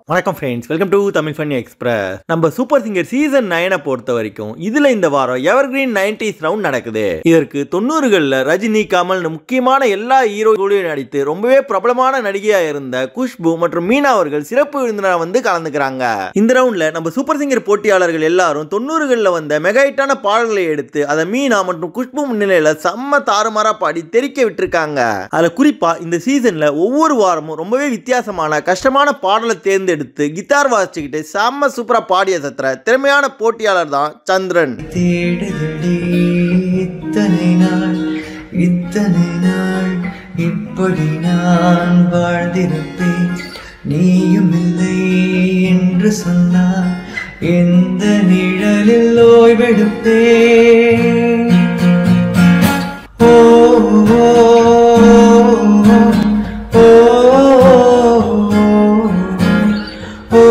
வணக்கம் friends welcome to Tamil fun Express நம்ம Super Singer season நைனை பொறுத்த வரைக்கும் இதுல இந்த வாரம் எவர் கிரீன் நைன்டிஸ் ரவுண்ட் நடக்குது இதற்கு தொண்ணூறுகள்ல ரஜினி கமல் முக்கியமான எல்லா ஹீரோகளையும் நடித்து ரொம்பவே பிரபலமான நடிகையா இருந்த குஷ்பு மற்றும் மீனா அவர்கள் சிறப்பு விருந்தினராக வந்து கலந்துக்கிறாங்க இந்த ரவுண்ட்ல நம்ம சூப்பர் சிங்கர் போட்டியாளர்கள் எல்லாரும் தொண்ணூறுகள்ல வந்த மெகாயிட்டான பாடல்களை எடுத்து அதை மீனா மற்றும் குஷ்பு முன்னிலையில செம்ம தாறுமாறா பாடி தெரிக்க விட்டுருக்காங்க அதுல குறிப்பா இந்த சீசன்ல ஒவ்வொரு வாரமும் ரொம்பவே வித்தியாசமான கஷ்டமான பாடலை தேர்ந்தெடுத்து கிட்டார் வாசிச்சுக்கிட்டு செம்ம சூப்பரா பாடிய சத்திர திறமையான போட்டியாளர் தான் சந்திரன் தேடுதடி இத்தனை நாள் இத்தனை நாள் இப்படி நான் வாழ்ந்திருப்பேன் நீயும் இல்லை என்று சொன்னால் எந்த நிழலில் ஓய்வெடுப்பேன் ஓ ஓ, ஓ, ஓ,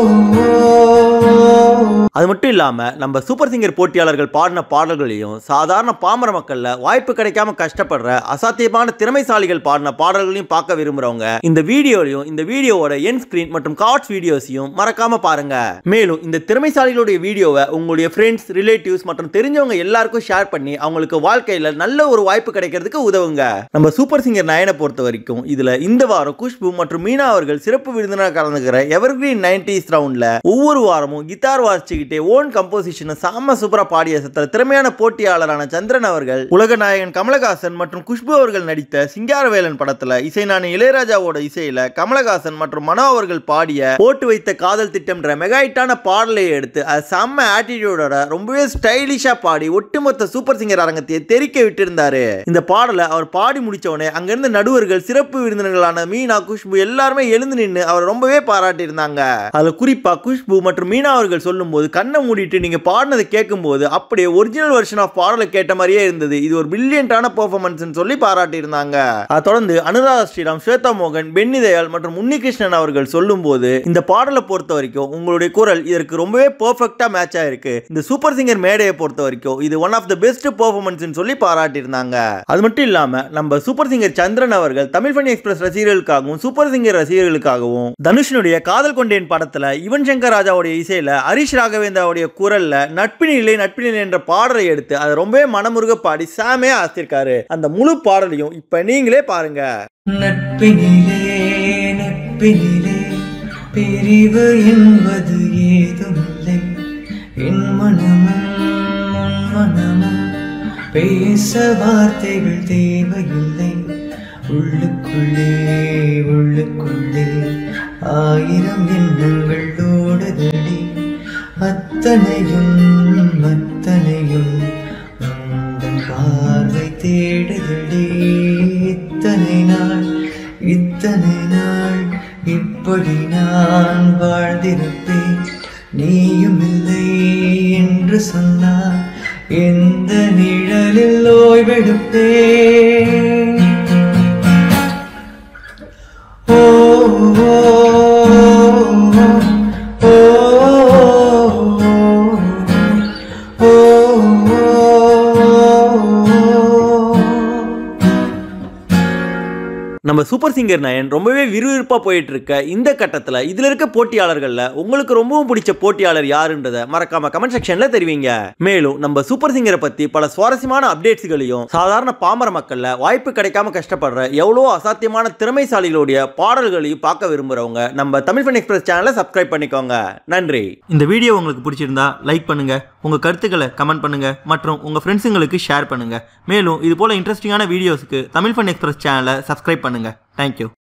ஓ, அது மட்டும் இல்லாம நம்ம சூப்பர் சிங்கர் போட்டியாளர்கள் பாடின பாடல்களையும் சாதாரண பாமர மக்கள்ல வாய்ப்பு கிடைக்காம கஷ்டப்படுற அசாத்தியமான திறமைசாலிகள் பாடின பாடல்களையும் பார்க்க விரும்புறவங்க இந்த வீடியோலையும் இந்த வீடியோவோட என் ஸ்கிரீன் மற்றும் கார்ட்ஸ் வீடியோஸையும் மறக்காம பாருங்க மேலும் இந்த திறமைசாலிகளுடைய வீடியோவை உங்களுடைய ஃப்ரெண்ட்ஸ் ரிலேட்டிவ்ஸ் மற்றும் தெரிஞ்சவங்க எல்லாருக்கும் ஷேர் பண்ணி அவங்களுக்கு வாழ்க்கையில நல்ல ஒரு வாய்ப்பு கிடைக்கிறதுக்கு உதவுங்க நம்ம சூப்பர் சிங்கர் நயனை பொறுத்த வரைக்கும் இதுல இந்த வாரம் குஷ்பு மற்றும் மீனா அவர்கள் சிறப்பு விருந்தினராக கலந்துக்கிற எவர்கிரீன் நைன்டிஸ் ரவுண்ட்ல ஒவ்வொரு வாரமும் கிட்டார் வாசிச்சுக்கிட்டே ஓன் கம்போசிஷனை செம்ம சூப்பரா பாடிய சத்திர திறமையான போட்டியாளரான சந்திரன் அவர்கள் உலக நாயகன் கமலஹாசன் மற்றும் குஷ்பு அவர்கள் நடித்த சிங்காரவேலன் படத்துல இசைஞானி இளையராஜாவோட இசையில கமலஹாசன் மற்றும் மனோ அவர்கள் பாடிய போட்டு வைத்த காதல் திட்டம்ன்ற மெகாயிட்டான பாடலை எடுத்து அது செம்ம ஆட்டிடியூடோட ரொம்பவே ஸ்டைலிஷா பாடி ஒட்டுமொத்த சூப்பர் சிங்கர் அரங்கத்தையே தெரிக்க விட்டிருந்தாரு இந்த பாடலை அவர் பாடி முடிச்ச உடனே அங்கிருந்த நடுவர்கள் சிறப்பு விருந்தினர்களான மீனா குஷ்பு எல்லாருமே எழுந்து நின்று அவர் ரொம்பவே பாராட்டி இருந்தாங்க அதுல குறிப்பா குஷ்பு மற்றும் மீனா அவர்கள் சொல்லும்போது கண்ணை மூடிட்டு நீங்க பாடினதை கேட்கும்போது அப்படியே ஒரிஜினல் வெர்ஷன் ஆஃப் பாடலை கேட்ட மாதிரியே இருந்தது இது ஒரு பிரில்லியண்டான பெர்ஃபார்மன்ஸ் சொல்லி பாராட்டி இருந்தாங்க அதை தொடர்ந்து அனுராதா ஸ்ரீராம் ஸ்வேதா மோகன் பென்னி தயாள் மற்றும் உன்னிகிருஷ்ணன் அவர்கள் சொல்லும்போது இந்த பாடலை பொறுத்த வரைக்கும் உங்களுடைய குரல் இதற்கு ரொம்பவே பெர்ஃபெக்டா மேட்ச் ஆயிருக்கு இந்த சூப்பர் சிங்கர் மேடையை பொறுத்த வரைக்கும் இது one of the best performance சொல்லி பாராட்டி இருந்தாங்க அது மட்டும் இல்லாம நம்ம சூப்பர் சிங்கர் சந்திரன் அவர்கள் தமிழ் ஃபனி எக்ஸ்பிரஸ் ரசிகர்களுக்காகவும் சூப்பர் சிங்கர் ரசிகர்களுக்காகவும் தனுஷனுடைய காதல் கொண்டேன் படத்துல யுவன் சங்கர் ராஜாவுடைய இசையில ஹரிஷ் ராகவேந்திராவுடைய குரல்ல நட்பினிலே நட்பினிலே என்ற பாடலை எடுத்து அதை ரொம்பவே மனமுருக பாடி சாமே ஆசிருக்காரு அந்த முழு பாடலையும் இப்ப நீங்களே பாருங்க நட்பினிலே நட்பினிலே பிரிவு என்பது ஏதுமில்லை என் மனமும் உன் மனமும் பேச வார்த்தைகள் தேவையில்லை உள்ளுக்குள்ளே உள்ளுக்குள்ளே ஆயிரம் எண்ணங்கள் ஓடுதடி அத்தனையும் அத்தனையும் உந்தன் பார்வை தேடுதடி இத்தனை நாள் இத்தனை நாள் இப்படி நான் வாழ்ந்திருப்பேன் நீயும் இல்லை என்று சொன்னால் எந்த நிழலில் ஓய்வெடுப்பேன் ஓ ஓ, ஓ, ஓ, ஓ. நம்ம சூப்பர் சிங்கர் நயன் ரொம்பவே விறுவிறுப்பா போயிட்டு இருக்க இந்த கட்டத்துல இதுல இருக்க போட்டியாளர்கள்ல உங்களுக்கு ரொம்பவும் பிடிச்ச போட்டியாளர் யாருன்றத மறக்காம கமெண்ட் செக்ஷன்ல தெரிவிங்க மேலும் நம்ம சூப்பர் சிங்கரை பத்தி பல சுவாரஸ்யமான அப்டேட்ஸ்களையும் சாதாரண பாமர மக்கள்ல வாய்ப்பு கிடைக்காம கஷ்டப்படுற எவ்வளோ அசாத்தியமான திறமைசாலிகளுடைய பாடல்களையும் பார்க்க விரும்புறவங்க நம்ம தமிழ் ஃபன் எக்ஸ்பிரஸ் சேனலை சப்ஸ்கிரைப் பண்ணிக்கோங்க நன்றி இந்த வீடியோ உங்களுக்கு பிடிச்சிருந்தா லைக் பண்ணுங்க உங்க கருத்துக்களை கமெண்ட் பண்ணுங்க மற்றும் உங்க ஃப்ரெண்ட்ஸுங்களுக்கு ஷேர் பண்ணுங்க மேலும் இது போல இன்ட்ரெஸ்டிங்கான வீடியோஸ்க்கு தமிழ் ஃபன் எக்ஸ்பிரஸ் சேனலை சப்ஸ்கிரைப் பண்ணுங்க தேங்க்யூ